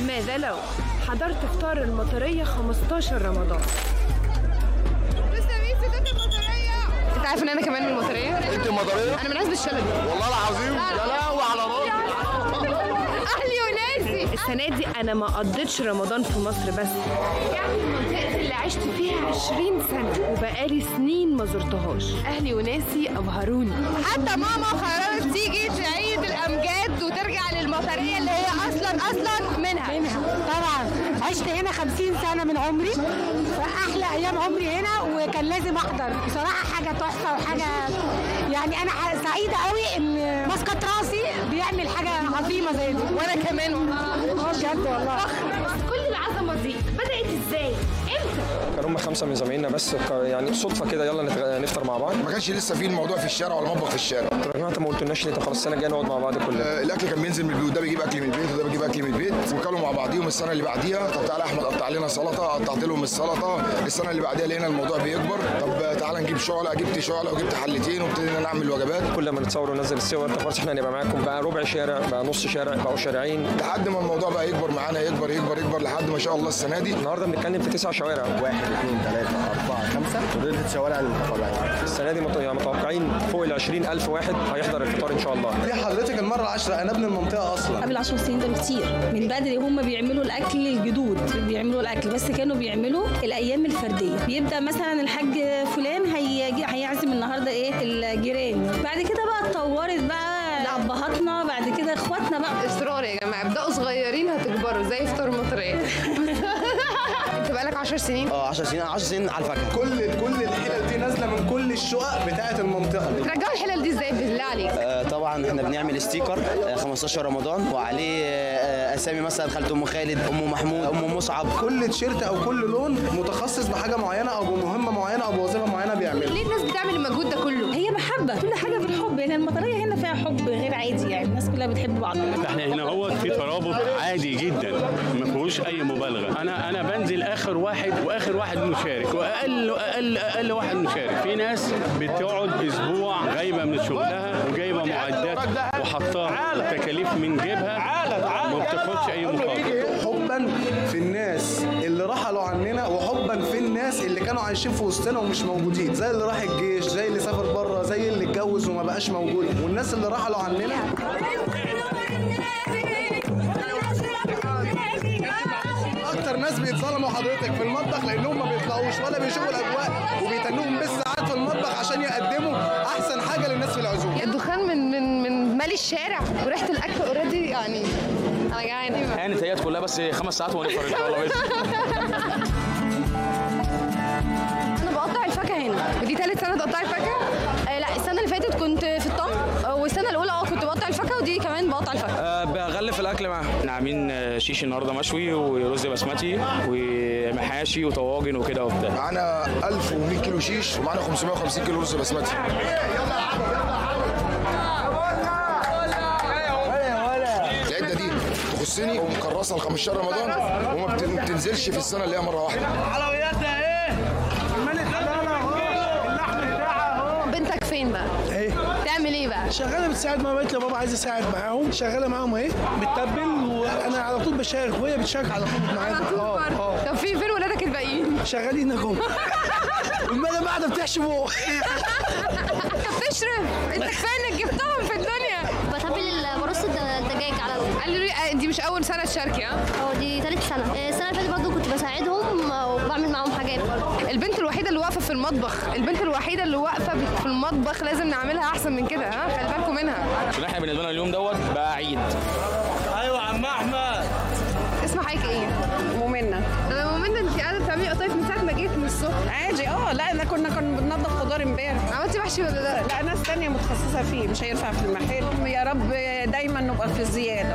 ماذا لو حضرت فطار المطرية 15 رمضان لسه مين ستات المطرية انت عارف ان انا كمان من المطرية؟ انت مطريه انا من حزب الشلبي والله العظيم يا لهوي على راسي اهلي وناسي السنة دي أنا ما قضيتش رمضان في مصر بس يعني المنطقة اللي عشت فيها 20 سنة وبقالي سنين ما زرتهاش اهلي وناسي ابهروني حتى ماما قررت تيجي تعيد الامجاد وترجع للمطرية اللي هي اصلا اصلا منها منها طبعا عشت هنا 50 سنه من عمري فاحلى ايام عمري هنا وكان لازم احضر بصراحه حاجه تحفه وحاجه يعني انا ح- سعيده قوي ان مسقط راسي بيعمل حاجه عظيمه زي دي وانا كمان اه بجد والله كل العظمة دي بدأت ازاي؟ امتى؟ كان هم خمسه من زمايلنا بس ك- يعني صدفه كده يلا نتغ- نفطر مع بعض ما كانش لسه في الموضوع في الشارع ولا مطبخ في الشارع طب يا جماعه انت ما قلتولناش ليه طب خلاص السنه الجايه نقعد مع بعض كلنا آه، الاكل كان بينزل من البيوت ده بيجيب اكل من البيت وده بيجيب اكل من البيت وكلوا مع بعضيهم السنه اللي بعديها طب تعالى يا احمد قطع لنا سلطه قطعت لهم السلطه السنه اللي بعديها لقينا الموضوع بيكبر طب آه، تعالى نجيب شعله جبت شعله وجبت حلتين وابتدينا نعمل وجبات كل ما نتصور وننزل الصور طب خلاص احنا هنبقى معاكم بقى ربع شارع بقى نص شارع بقوا شارعين لحد ما الموضوع بقى يكبر معانا يكبر يكبر يكبر لحد ما شاء الله السنه دي النهارده بنتكلم في تسع شوارع واحد اثنين ثلاثة أربعة خمسة فضلت الشوارع المتطلعين السنه دي مت- يعني متوقعين فوق ال 20000 واحد هيحضر الفطار ان شاء الله دي حضرتك المرة العاشرة أنا ابن المنطقة أصلا قبل 10 سنين ده بكتير من بدري هم بيعملوا الاكل الجدود بيعملوا الاكل بس كانوا بيعملوا الايام الفرديه بيبدا مثلا الحاج فلان هيجي هيعزم النهارده ايه الجيران بعد كده بقى اتطورت بقى لابهاتنا بعد كده اخواتنا بقى اصرار يا جماعة ابدأوا صغيرين هتكبروا زي فطار المطرية انت بقالك 10 سنين اه 10 سنين 10 سنين على الفاكهة كل كل الحلل دي نازلة من كل الشقق بتاعة المنطقة ترجعوا الحلل دي ازاي بالله عليك آه، طبعا احنا بنعمل ستيكر آه، 15 رمضان وعليه آه، اسامي مثلا خالة ام خالد ام محمود ام مصعب كل تيشيرت أو كل لون متخصص بحاجة معينة أو بمهمة معينة أو بوظيفة معينة بيعمله ليه الناس بتعمل المجهود ده كله هي محبه كل حاجه في الحب يعني المطريه هنا فيها حب غير عادي يعني الناس كلها بتحب بعض احنا هنا هو في ترابط عادي جدا ما فيهوش اي مبالغه انا انا بنزل اخر واحد واخر واحد مشارك واقل اقل اقل واحد مشارك في ناس بتقعد اسبوع غايبه من شغلها وجايبه معدات وحطاها تكاليف من جيبها ما بتاخدش اي مقابل حبا في الناس اللي رحلوا عننا وحبا في الناس اللي كانوا عايشين في وسطنا ومش موجودين زي اللي راح الجيش زي اللي سافر بره زي اللي اتجوز وما بقاش موجود والناس اللي رحلوا عننا اكتر ناس بيتظلموا حضرتك في المطبخ لانهم ما بيطلعوش ولا بيشوفوا الاجواء وبيتنوهم بالساعات في المطبخ عشان يقدموا احسن حاجه للناس في العزومه الدخان من من من مالي الشارع وريحة الاكل اوريدي يعني انا جعانة كانت هي كلها بس خمس ساعات ونفطر ان شاء الله بس انا بقطع الفاكهه هنا ودي ثالث سنه تقطعي الفاكهه آه لا السنه اللي فاتت كنت في الطم آه، والسنه الاولى اه كنت بقطع الفاكهه ودي كمان بقطع الفاكهه بغلف الاكل معاها احنا عاملين آه، شيش النهارده مشوي ورز بسمتي ومحاشي وطواجن وكده وبتاع معانا 1100 كيلو شيش ومعانا 550 كيلو رز بسمتي العده دي تخصني ومكرسه ل 15 رمضان وما بت- ما بتنزلش في السنه اللي هي مره واحده بنتك فين بقى؟ ايه تعمل ايه بقى؟ شغاله بتساعد ماما قالت لي بابا عايز اساعد معاهم شغاله معاهم اهي بتتبل وانا على طول بشارك وهي بتشارك على طول معانا على طول اه برضه. اه طب في فين ولادك الباقيين؟ شغالين اهو المدام قاعده بتحشموا انت بتشرب انت كفايه انك جبتهم في الدنيا بتبل برص الدجاج على طول قالوا لي آه، دي مش اول سنه تشاركي ها؟ اه دي ثالث سنة آه، السنة اللي فاتت برضه كنت بساعدهم آه، وبعمل معاهم حاجات برضه البنت الوحيده اللي واقفه في المطبخ البنت الوحيده اللي واقفه في المطبخ لازم نعملها احسن من كده ها خلي بالكم منها عشان احنا بالنسبه لنا اليوم دوت بقى عيد ايوه عم احمد اسم حضرتك ايه؟ مؤمنة انا مؤمنه انت قاعده بتعملي قطايف من ساعه ما جيت من الصبح عادي اه لا انا كنا كنا بننضف خضار امبارح عملتي محشي ولا لا؟ لا ناس تانية متخصصة فيه مش هينفع في المحل يا رب دايما نبقى في الزيادة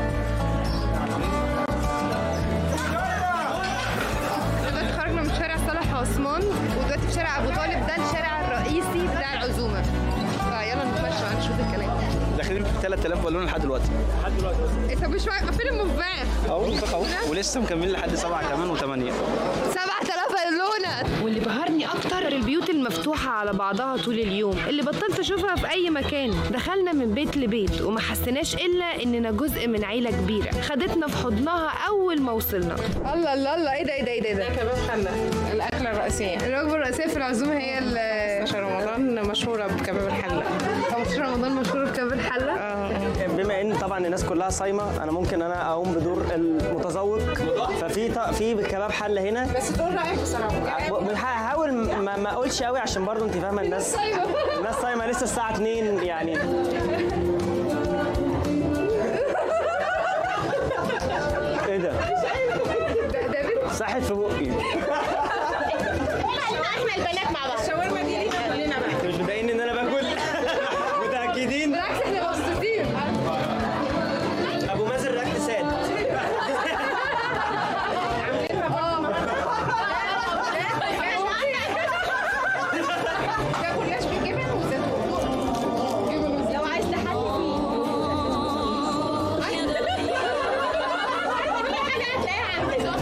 دلوقتي خرجنا من شارع صالح عثمان ودلوقتي في شارع ابو طالب ده الشارع الرئيسي بتاع العزومه فيلا نتمشى بقى نشوف الكلام داخلين في 3000 بالون لحد دلوقتي إيه طب مش مع- فين المباع؟ اهو اهو ولسه مكملين لحد 7 كمان و8 7000 بالونه واللي بهرني اكتر البيوت المفتوحه على بعضها طول اليوم اللي بطلت اشوفها في اي مكان دخلنا من بيت لبيت وما حسيناش الا اننا جزء من عيله كبيره خدتنا في حضنها اول ما وصلنا الله الله الله ايه ده ايه ده ايه ده كباب حله الاكله الرئيسيه الوجبه الرئيسيه في العزومه هي ال 15 رمضان مشهوره بكباب الحله 15 رمضان مشهوره بكباب الحله بما ان طبعا الناس كلها صايمه انا ممكن انا اقوم بدور المتذوق ففي ط- في كباب حله هنا بس دول رايك بصراحه ب- هحاول ما, ما اقولش قوي عشان برضو انت فاهمه الناس الناس صايمه لسه الساعه 2 يعني ايه ده؟ صحت في بقي احنا البنات مع بعض الشاورما دي لينا كلنا بقى انتوا مش متضايقين ان انا باكل متاكدين بالعكس احنا مبسوطين ابو مازن الاكل ساد تاكل ياش بالجبن وزيتون لو عايز تحلي فيه كل حاجه هتلاقيها عندنا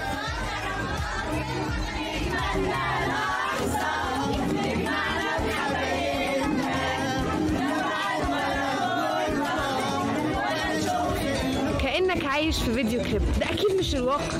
كانك عايش في فيديو كليب ده اكيد مش الواقع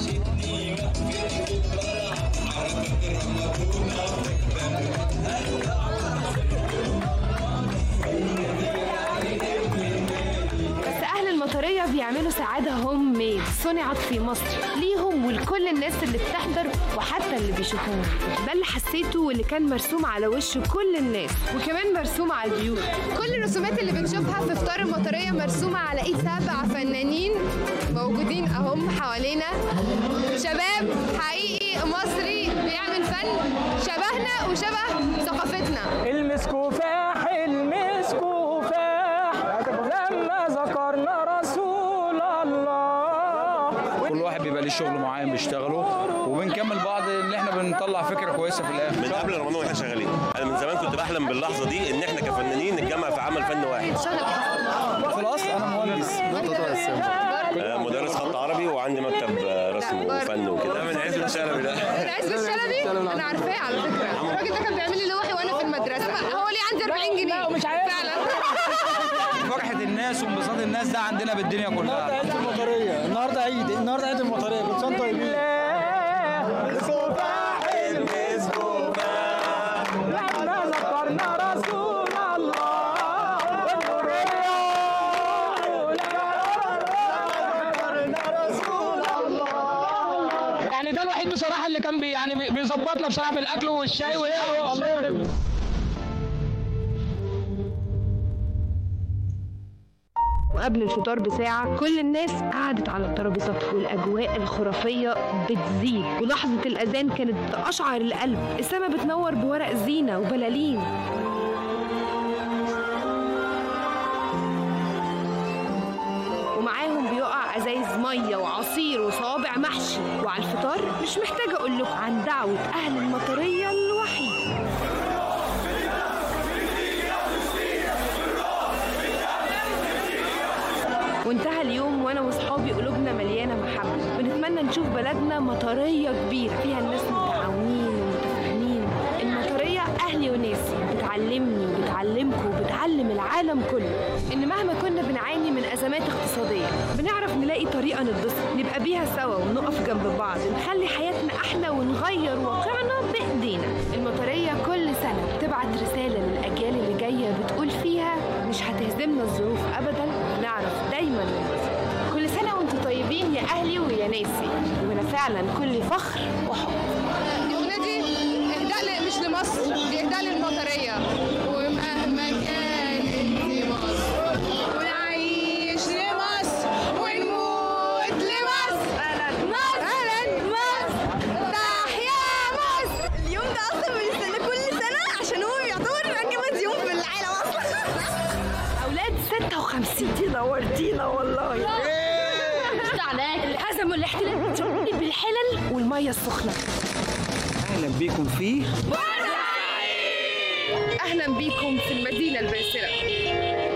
بس اهل المطريه بيعملوا سعاده هوم ميد صنعت في مصر ليهم ولكل الناس اللي بتحضر وحتى اللي بيشوفوهم ده اللي حسيته واللي كان مرسوم على وش كل الناس وكمان مرسوم على البيوت كل الرسومات اللي بنشوفها في فطار المطريه مرسومه على ايد سبع فنانين موجودين اهم حوالينا شباب حقيقي مصري بيعمل فن شبهنا وشبه ثقافتنا المسكوفاح المسكوفاح لما ذكرنا رسول الله كل واحد بيبقى ليه شغل معين بيشتغله وبنكمل بعض ان احنا بنطلع فكره كويسه في الاخر من قبل رمضان واحنا شغالين انا من زمان كنت بحلم باللحظه دي ان احنا كفنانين نتجمع في عمل فن واحد في الاصل انا مهندس آه، مدرس خط عربي وعندي مكتب آه، رسم وفن وكده ده من عز الشلبي ده انا عزب الشلبي انا عارفاه على فكره الراجل ده كان بيعمل لي لوحي وانا في المدرسه هو ليه عندي 40 جنيه مش عارف فعلا فرحه الناس وانبساط الناس ده عندنا بالدنيا كلها عيد المطريه النهارده عيد النهارده عيد المطريه كل سنه وانتم طيبين لما ذكرنا رسول الله يعني ده الوحيد بصراحه اللي كان بي يعني بي- بيظبطنا بصراحه في الاكل والشاي وهي الله يبارك وقبل الفطار بساعة كل الناس قعدت على الترابيزات والأجواء الخرافية بتزيد ولحظة الأذان كانت أشعر القلب السما بتنور بورق زينة وبلالين ومعاهم بيقع ازايز ميه وعصير وصوابع محشي وعلى الفطار مش محتاجه اقول لكم عن دعوه اهل المطريه الوحيد وانتهى اليوم وانا واصحابي قلوبنا مليانه محبه بنتمنى نشوف بلدنا مطريه كبيره فيها الناس متعاونين ومتفاهمين المطريه اهلي وناسي بتعلمني وبتعلمكم وبتعلم العالم كله ان مهما كنا بنعاني من ازمات اقتصاديه بنعرف نلاقي طريقه نتبسط نبقى بيها سوا ونقف جنب بعض نخلي حياتنا احلى ونغير واقعنا بايدينا المطريه كل سنه بتبعت رساله للاجيال اللي جايه بتقول فيها مش هتهزمنا الظروف ابدا نعرف دايما ننبسط كل سنه وانتم طيبين يا اهلي ويا ناسي وانا فعلا كل فخر وحب الأغنية دي إهداء مش لمصر دي إهداء للمطرية ومهما كانت دي مصر ونعيش لمصر ونموت لمصر مصر أهلا مصر تحيا مصر اليوم ده أصلا بنستنى كل سنة عشان هو يعتبر أجمد يوم في العالم أصلا اولاد 56 دي نورتينا والله هزموا الاحتلال بالحلل والميه السخنه اهلا بيكم فيه اهلا بيكم في المدينه الباسله